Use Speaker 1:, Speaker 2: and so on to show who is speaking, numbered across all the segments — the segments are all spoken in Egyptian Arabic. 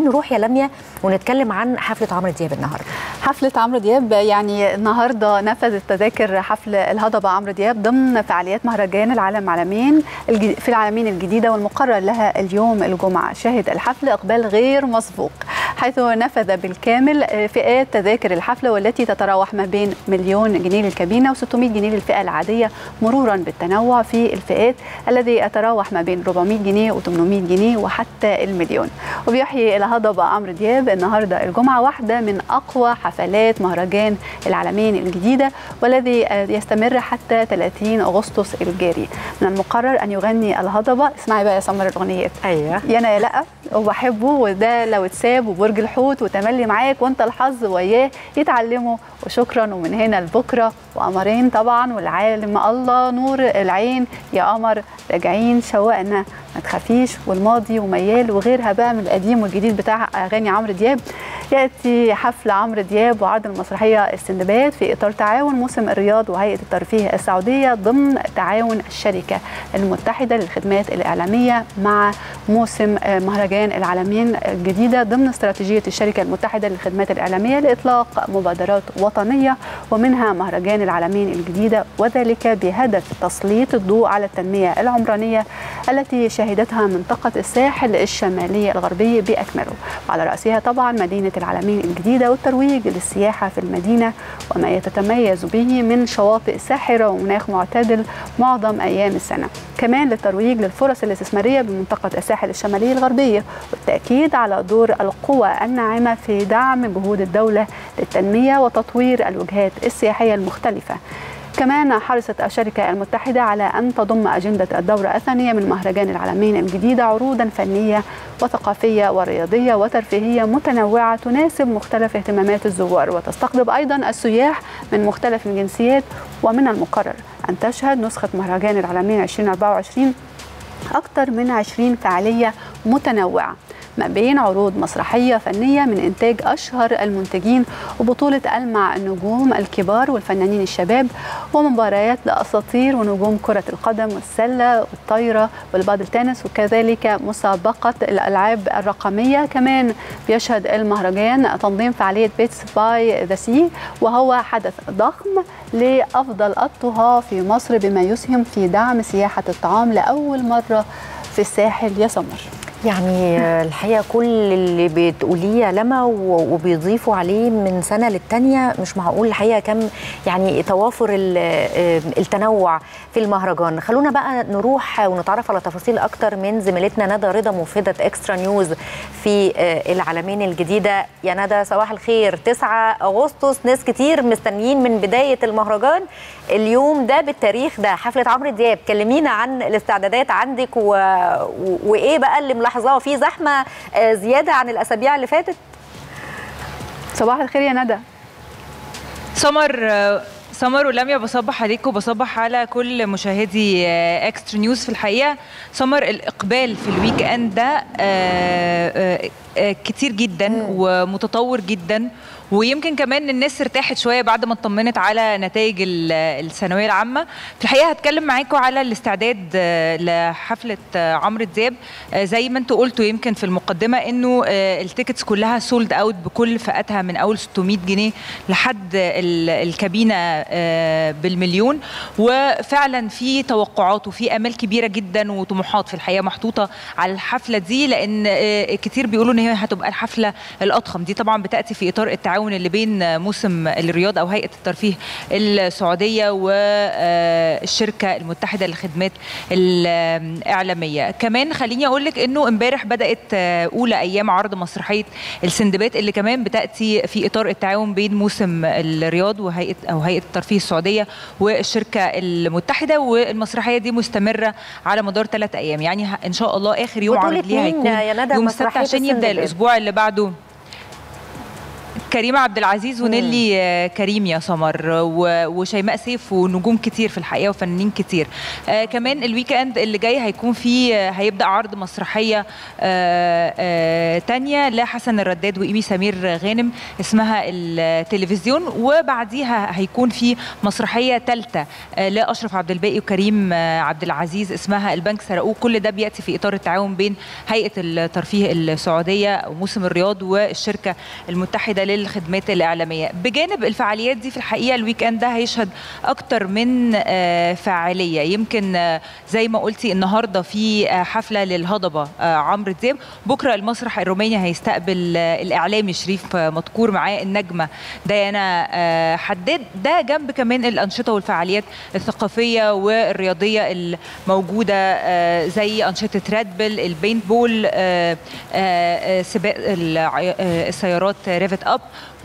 Speaker 1: نروح يا لميا ونتكلم عن حفله عمرو دياب النهارده
Speaker 2: حفلة عمرو دياب يعني النهارده نفذت تذاكر حفل الهضبة عمرو دياب ضمن فعاليات مهرجان العالم عالمين في العالمين الجديدة والمقرر لها اليوم الجمعة شهد الحفل إقبال غير مسبوق حيث نفذ بالكامل فئات تذاكر الحفلة والتي تتراوح ما بين مليون جنيه للكابينة و600 جنيه للفئة العادية مرورا بالتنوع في الفئات الذي يتراوح ما بين 400 جنيه و800 جنيه وحتى المليون وبيحيي الهضبة عمرو دياب النهارده الجمعة واحدة من أقوى حفلات مهرجان العالمين الجديدة والذي يستمر حتى 30 أغسطس الجاري من المقرر أن يغني الهضبة اسمعي بقى يا سمر الأغنية
Speaker 1: ايوه
Speaker 2: يا انا يا لا وبحبه وده لو اتساب وبرج الحوت وتملي معاك وانت الحظ وياه يتعلموا وشكرا ومن هنا لبكره وقمرين طبعا والعالم الله نور العين يا قمر راجعين شوقنا ما تخافيش والماضي وميال وغيرها بقى من القديم والجديد بتاع اغاني عمرو دياب ياتي حفل عمرو دياب وعرض المسرحيه السندباد في اطار تعاون موسم الرياض وهيئه الترفيه السعوديه ضمن تعاون الشركه المتحده للخدمات الاعلاميه مع موسم مهرجان العالمين الجديده ضمن استراتيجيه الشركه المتحده للخدمات الاعلاميه لاطلاق مبادرات وطنيه ومنها مهرجان العالمين الجديده وذلك بهدف تسليط الضوء على التنميه العمرانيه التي شهدتها منطقه الساحل الشمالي الغربي باكمله وعلى راسها طبعا مدينه العالمين الجديده والترويج للسياحه في المدينه وما تتميز به من شواطئ ساحره ومناخ معتدل معظم ايام السنه كمان للترويج للفرص الاستثماريه بمنطقه الساحل الشمالي الغربيه والتاكيد على دور القوى الناعمه في دعم جهود الدوله للتنميه وتطوير الوجهات السياحيه المختلفه كمان حرصت الشركة المتحدة على أن تضم أجندة الدورة الثانية من مهرجان العالمين الجديدة عروضا فنية وثقافية ورياضية وترفيهية متنوعة تناسب مختلف اهتمامات الزوار وتستقطب أيضا السياح من مختلف الجنسيات ومن المقرر أن تشهد نسخة مهرجان العالمين 2024 أكثر من 20 فعالية متنوعة ما بين عروض مسرحية فنية من إنتاج أشهر المنتجين وبطولة ألمع النجوم الكبار والفنانين الشباب ومباريات لأساطير ونجوم كرة القدم والسلة والطايرة والبادل تنس وكذلك مسابقة الألعاب الرقمية كمان بيشهد المهرجان تنظيم فعالية بيتس باي ذا سي وهو حدث ضخم لأفضل الطهاة في مصر بما يسهم في دعم سياحة الطعام لأول مرة في الساحل يا سمر
Speaker 1: يعني الحقيقه كل اللي بتقوليه يا لما وبيضيفوا عليه من سنه للتانيه مش معقول الحقيقه كم يعني توافر التنوع في المهرجان خلونا بقى نروح ونتعرف على تفاصيل اكتر من زميلتنا ندى رضا مفيده اكسترا نيوز في العالمين الجديده يا ندى صباح الخير 9 اغسطس ناس كتير مستنيين من بدايه المهرجان اليوم ده بالتاريخ ده حفله عمرو دياب كلمينا عن الاستعدادات عندك و... وايه بقى اللي ملاحظاه في زحمه زياده عن الاسابيع اللي فاتت
Speaker 2: صباح الخير يا ندى
Speaker 3: سمر سمر ولميا بصبح عليكم وبصبح على كل مشاهدي اكسترا نيوز في الحقيقه سمر الاقبال في الويك اند ده كتير جدا ومتطور جدا ويمكن كمان الناس ارتاحت شويه بعد ما اطمنت على نتائج الثانويه العامه في الحقيقه هتكلم معاكم على الاستعداد لحفله عمرو دياب زي ما انتوا قلتوا يمكن في المقدمه انه التيكتس كلها سولد اوت بكل فئاتها من اول 600 جنيه لحد الكابينه بالمليون وفعلا في توقعات وفي امال كبيره جدا وطموحات في الحقيقه محطوطه على الحفله دي لان كتير بيقولوا ان هي هتبقى الحفله الاضخم دي طبعا بتاتي في اطار التعاون اللي بين موسم الرياض او هيئه الترفيه السعوديه والشركه المتحده للخدمات الاعلاميه كمان خليني اقول لك انه امبارح بدات اولى ايام عرض مسرحيه السندبات اللي كمان بتاتي في اطار التعاون بين موسم الرياض وهيئه او هيئه الترفيه السعوديه والشركه المتحده والمسرحيه دي مستمره على مدار ثلاث ايام يعني ان شاء الله اخر يوم عرض ليها هيكون يوم السبت عشان يبدا الاسبوع اللي بعده كريم عبد العزيز ونيلي آه، كريم يا سمر و- وشيماء سيف ونجوم كتير في الحقيقه وفنانين كتير آه كمان الويك اند اللي جاي هيكون فيه آه، هيبدا عرض مسرحيه آه آه تانية لحسن الرداد وايمي سمير غانم اسمها التلفزيون وبعديها هيكون في مسرحيه ثالثه آه لاشرف عبد الباقي وكريم آه عبد العزيز اسمها البنك سرقوه كل ده بياتي في اطار التعاون بين هيئه الترفيه السعوديه وموسم الرياض والشركه المتحده للخدمات الاعلاميه بجانب الفعاليات دي في الحقيقه الويك اند ده هيشهد اكتر من آه، فاعليه يمكن آه، زي ما قلتي النهارده في آه، حفله للهضبه آه، عمرو دياب بكره المسرح الروماني هيستقبل آه، الاعلامي شريف آه، مذكور معاه النجمه ديانا آه، حداد ده جنب كمان الانشطه والفعاليات الثقافيه والرياضيه الموجوده آه، زي انشطه ريد بل البينت بول آه، آه، آه، سباق الع- آه، السيارات ريفت اب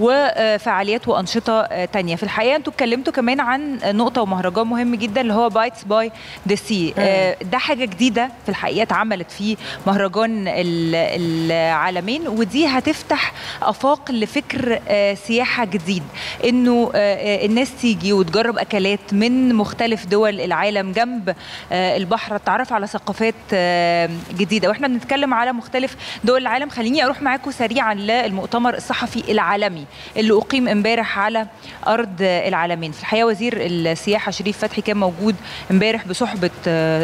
Speaker 3: وفعاليات وانشطه آه، تانية في الحقيقه انتوا اتكلمتوا كمان عن نقطه ومهرجان مهم جدا اللي هو بايتس باي ذا سي ده حاجه جديده في الحقيقه اتعملت في مهرجان ال- العالمين ودي هتفتح افاق لفكر آه، سياحه جديد انه آه، آه، الناس تيجي وتجرب اكلات من مختلف دول العالم جنب آه، البحر التعرف على ثقافات آه، جديده واحنا بنتكلم على مختلف دول العالم خليني اروح معاكم سريعا للمؤتمر الصحفي العالمي اللي اقيم امبارح على ارض العالمين في الحقيقه وزير السياحه شريف فتحي كان موجود امبارح بصحبه آه،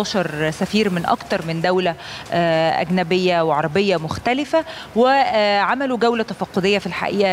Speaker 3: 13 سفير من اكتر من دوله آه، اجنبيه وعربيه مختلفه وعملوا جوله تفقديه في الحقيقه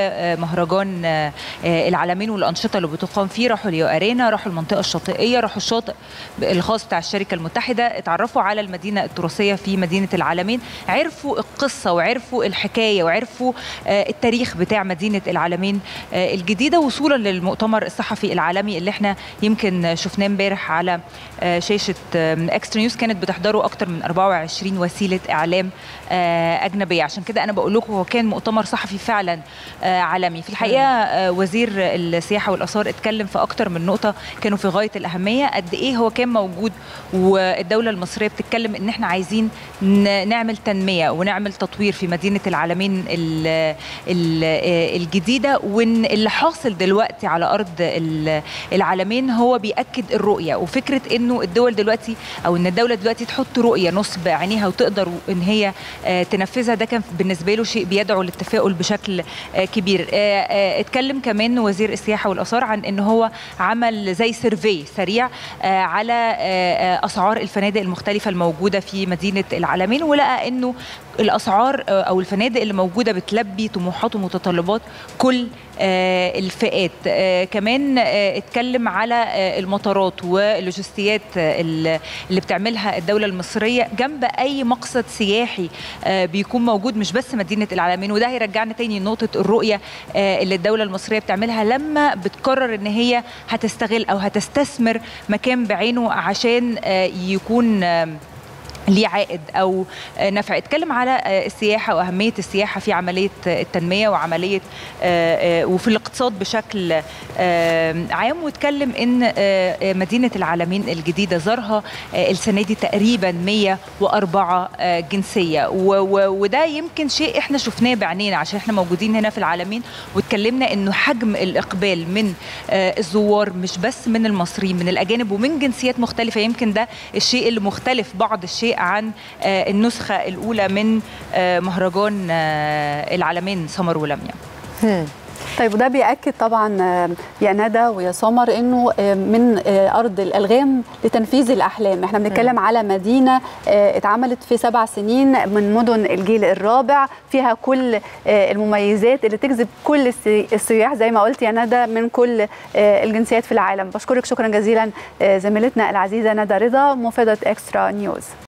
Speaker 3: لمهرجان آه، آه، العالمين والانشطه اللي بتقام فيه راحوا اليو ارينا راحوا المنطقه الشاطئيه راحوا الشاطئ الخاص بتاع الشركه المتحده اتعرفوا على المدينه التراثيه في مدينه العالمين عرفوا القصه وعرفوا الحكايه وعرفوا آه، التاريخ بتاع مدينه العالمين آه، الجديده وصولا للمؤتمر الصحفي العالمي اللي احنا يمكن شفناه امبارح على آه، شاشه اكسترا نيوز كانت بتحضره اكتر من 24 وسيله اعلام آه، اجنبيه عشان كده انا بقول لكم هو كان مؤتمر صحفي فعلا آه، عالمي في الحقيقه آه، وزير السياحه والاثار اتكلم في اكتر من نقطه كانوا في غايه الاهميه قد ايه هو كان موجود والدوله المصريه بتتكلم ان احنا عايزين ن- نعمل تنميه ونعمل تطوير في مدينه العالمين ال- ال- آه، الجديده وان اللي حاصل دلوقتي على ارض ال- العالمين هو بياكد الرؤيه وفكره انه الدول دلوقتي او ان الدوله دلوقتي تحط رؤيه نصب عينيها وتقدر ان هي آه، تنفذها ده كان بالنسبه له شيء بيدعو للتفاؤل بشكل آه، كبير آه، آه، اتكلم كمان وزير السياحه والاثار عن ان هو عمل زي سيرفي سريع آه، على آه، آه، اسعار الفنادق المختلفه الموجوده في مدينه العالمين ولقى انه الاسعار آه، او الفنادق اللي موجوده بتلبي طموحات ومتطلبات كل آه، الفئات آه، كمان آه، اتكلم على آه، المطارات واللوجستيات آه، اللي اللي بتعملها الدوله المصريه جنب اي مقصد سياحي آه، بيكون موجود مش بس مدينه العالمين وده هيرجعنا تاني لنقطه الرؤيه آه، اللي الدوله المصريه بتعملها لما بتقرر ان هي هتستغل او هتستثمر مكان بعينه عشان آه، يكون آه، ليه عائد او آه، نفع اتكلم على آه، السياحه واهميه السياحه في عمليه آه، التنميه وعمليه آه، آه، وفي الاقتصاد بشكل آه، عام واتكلم ان آه، آه، مدينه العالمين الجديده زارها آه، السنه دي تقريبا 104 آه، جنسيه و- و- وده يمكن شيء احنا شفناه بعينينا عشان احنا موجودين هنا في العالمين واتكلمنا انه حجم الاقبال من آه، الزوار مش بس من المصريين من الاجانب ومن جنسيات مختلفه يمكن ده الشيء اللي مختلف بعض الشيء عن آه، النسخه الاولى من آه، مهرجان آه، العالمين سمر ولميا
Speaker 1: هم.
Speaker 2: طيب وده بيأكد طبعا آه، يا ندى ويا سمر انه آه، من آه، ارض الالغام لتنفيذ الاحلام احنا بنتكلم على مدينه آه، اتعملت في سبع سنين من مدن الجيل الرابع فيها كل آه، المميزات اللي تجذب كل السي- السياح زي ما قلت يا ندى من كل آه، الجنسيات في العالم بشكرك شكرا جزيلا آه، زميلتنا العزيزه ندى رضا مفيده اكسترا نيوز